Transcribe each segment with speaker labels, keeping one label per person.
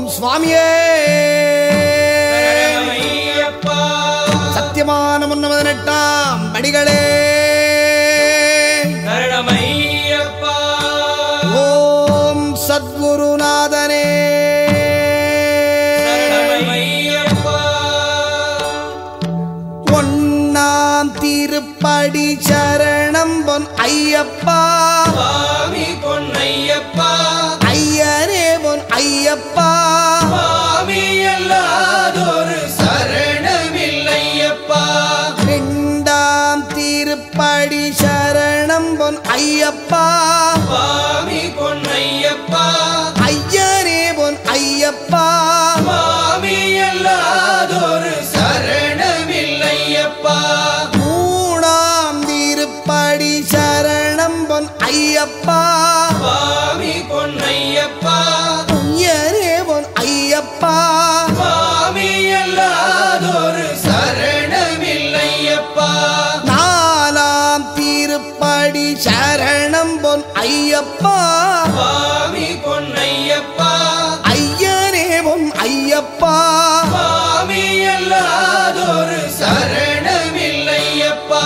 Speaker 1: சுவாமியே
Speaker 2: ஐயப்பா
Speaker 1: சத்தியமான முன்னமதனெட்டாம் படிகளே
Speaker 2: சரணமையப்பா
Speaker 1: ஓம் சத்குருநாதனே
Speaker 2: சரணமையப்பா
Speaker 1: ஒன்னாம் திருப்படி சரணம் பொன் ஐயப்பா
Speaker 2: சுவாமி பொன்னையப்பா
Speaker 1: ஐயனே பொன் ஐயப்பா
Speaker 2: சுவாமி அல்லாதொரு சரணமில்லையப்பா
Speaker 1: ரெண்டாம் திருப்படி சரணம் பொன் ஐயப்பா
Speaker 2: சுவாமி பொன்னையப்பா
Speaker 1: ஐயனே பொன் ஐயப்பா
Speaker 2: சுவாமி அல்லாதொரு சரணமில்லையப்பா
Speaker 1: மூணாம் திருப்படி சரணம் பொன் ஐயப்பா
Speaker 2: சுவாமி பொன்னையப்பா
Speaker 1: ஐயனே பொன் ஐயப்பா
Speaker 2: சுவாமி அல்லாதொரு சரணமில்லையப்பா
Speaker 1: நாலாம் திருப்படி சரணம் பொன் ஐயப்பா
Speaker 2: சுவாமி பொன்னையப்பா
Speaker 1: ஐயனே பொன் ஐயப்பா
Speaker 2: சுவாமி அல்லாதொரு சரணமில்லையப்பா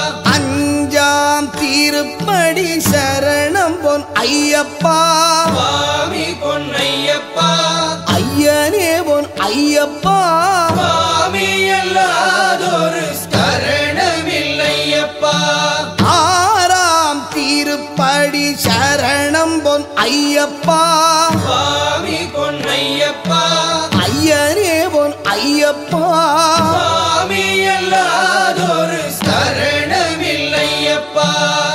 Speaker 1: அஞ்சாம் திருப்படி சரணம் பொன் ஐயப்பா
Speaker 2: சுவாமி பொன்னையப்பா
Speaker 1: ஐயனே பொன் ஐயப்பா
Speaker 2: சுவாமி அல்லாதொரு சரணமில்லையப்பா
Speaker 1: ஆறாம் திருப்படி சரணம் பொன் ஐயப்பா
Speaker 2: சுவாமி பொன்னையப்பா
Speaker 1: ஐயனே பொன் ஐயப்பா
Speaker 2: சுவாமி அல்லாதொரு சரணமில்லையப்பா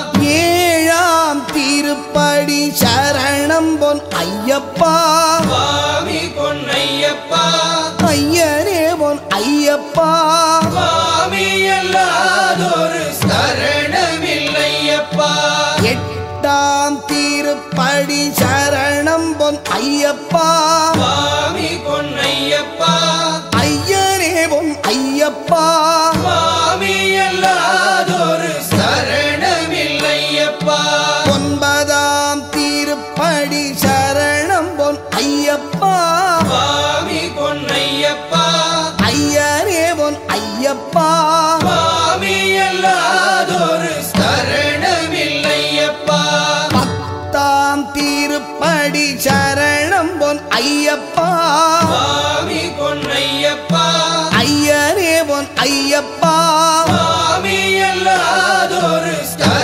Speaker 1: ஏழாம் திருப்படி சரணம் பொன் ஐயப்பா
Speaker 2: சுவாமி பொன்னையப்பா
Speaker 1: ஐயனே பொன் ஐயப்பா
Speaker 2: சுவாமி அல்லாதொரு சரணமில்லையப்பா
Speaker 1: எட்டாம் திருப்படி சரணம் பொன் ஐயப்பா
Speaker 2: சுவாமி பொன்னையப்பா
Speaker 1: ஐயனே பொன் ஐயப்பா
Speaker 2: சுவாமி அல்லாதொரு சரணமில்லையப்பா
Speaker 1: ஒன்பதாம் திருப்படி சரணம் பொன் ஐயப்பா
Speaker 2: சுவாமி பொன்னையப்பா
Speaker 1: ஐயனே பொன் ஐயப்பா
Speaker 2: சுவாமி அல்லாதொரு சரணமில்லையப்பா
Speaker 1: பத்தாம் திருப்படி சரணம் பொன் ஐயப்பா
Speaker 2: சுவாமி பொன்னையப்பா
Speaker 1: ஐயனே பொன் ஐயப்பா
Speaker 2: சுவாமி அல்லாதொரு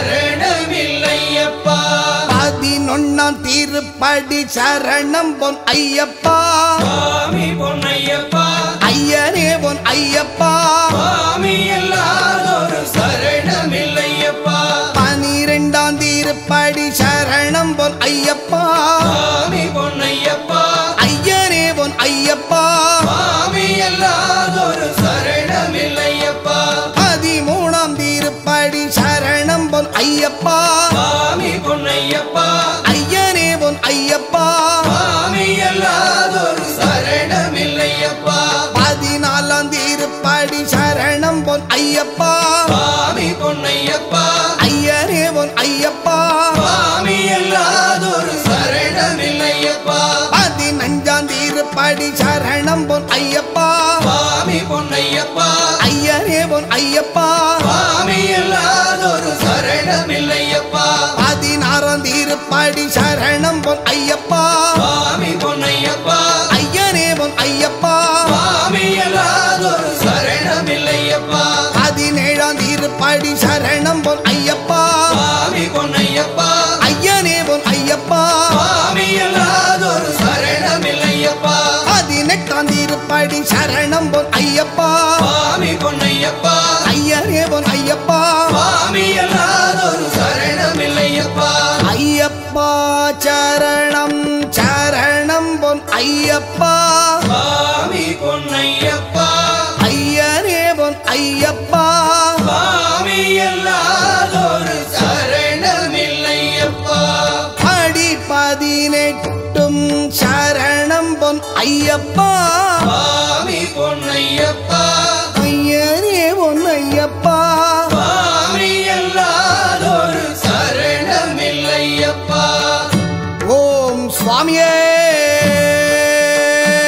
Speaker 2: சரணமில்லையப்பா
Speaker 1: பதினொன்னாம் திருப்படி சரணம் பொன் ஐயப்பா
Speaker 2: சுவாமி பொன்னையப்பா
Speaker 1: ஐயனே பொன் ஐயப்பா
Speaker 2: சுவாமி அல்லாதொரு சரணமில்லையப்பா
Speaker 1: பனிரெண்டாம் திருப்படி சரணம் பொன் ஐயப்பா
Speaker 2: சுவாமி பொன்னையப்பா
Speaker 1: ஐயனே பொன் ஐயப்பா
Speaker 2: சுவாமி அல்லாதொரு சரணமில்லையப்பா
Speaker 1: பதிமூணாம் திருப்படி சரணம் பொன் ஐயப்பா
Speaker 2: சுவாமி பொன்னையப்பா
Speaker 1: ஐயனே பொன் ஐயப்பா
Speaker 2: சுவாமி அல்லாதொரு சரணமில்லையப்பா
Speaker 1: பதினாலாம் திருப்படி சரணம் பொன் ஐயப்பா
Speaker 2: சுவாமி பொன்னையப்பா
Speaker 1: ஐயனே பொன் ஐயப்பா
Speaker 2: சுவாமி அல்லாதொரு சரணமில்லையப்பா
Speaker 1: பதினஞ்சாம் திருப்படி சரணம் பொன் ஐயப்பா
Speaker 2: சுவாமி பொன்னையப்பா
Speaker 1: ஐயனே பொன் ஐயப்பா
Speaker 2: சுவாமி அல்லாதொரு சரணமில்லையப்பா
Speaker 1: பதினாறாம் திருப்படி சரணம் பொன் ஐயப்பா
Speaker 2: சுவாமி பொன்னையப்பா
Speaker 1: ஐயனே பொன் ஐயப்பா
Speaker 2: சுவாமி அல்லாதொரு சரணமில்லையப்பா
Speaker 1: பதினேழாம் திருப்படி சரணம் பொன் ஐயப்பா
Speaker 2: சுவாமி பொன்னையப்பா
Speaker 1: ஐயனே பொன் ஐயப்பா
Speaker 2: சுவாமி அல்லாதொரு சரணமில்லையப்பா
Speaker 1: பதினெட்டாம் திருப்படி சரணம் பொன் ஐயப்பா
Speaker 2: சுவாமி பொன்னையப்பா
Speaker 1: ஐயனே பொன் ஐயப்பா
Speaker 2: சுவாமி அல்லாதொரு சரணமில்லையப்பா
Speaker 1: ஐயப்பா சரணம் சரணம் பொன் ஐயப்பா
Speaker 2: சுவாமி பொன்னையப்பா
Speaker 1: ஐயனே பொன் ஐயப்பா
Speaker 2: சுவாமி அல்லாதொரு சரணமில்லையப்பா
Speaker 1: அடி பதினெட்டும் சரணம் பொன் ஐயப்பா
Speaker 2: சுவாமி பொன்னையப்பா
Speaker 1: ஐயனே பொன் ஐயப்பா
Speaker 2: சுவாமி அல்லாதொரு சரணமில்லையப்பா
Speaker 1: ஓம் சுவாமியே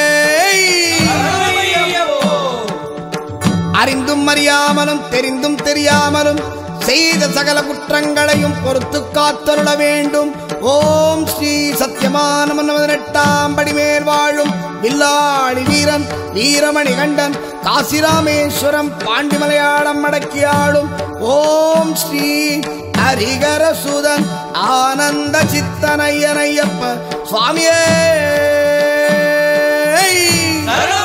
Speaker 1: அறிந்தும் அறியாமலும் தெரிந்தும் தெரியாமலும் செய்த சகல குற்றங்களையும் பொறுத்து காத்தருள வேண்டும் ஓம் ஸ்ரீ சத்யமான பதினெட்டாம் படி மேல் வாழும் வில்லாளி வீரன் வீரமணி கண்டன் காசிராமேஸ்வரம் பாண்டி மலையாளம் அடக்கியாடும் ஓம் ஸ்ரீ ஹரிகரசுதன் ஆனந்த சித்தனையனையப்ப சுவாமியே
Speaker 2: சரணம்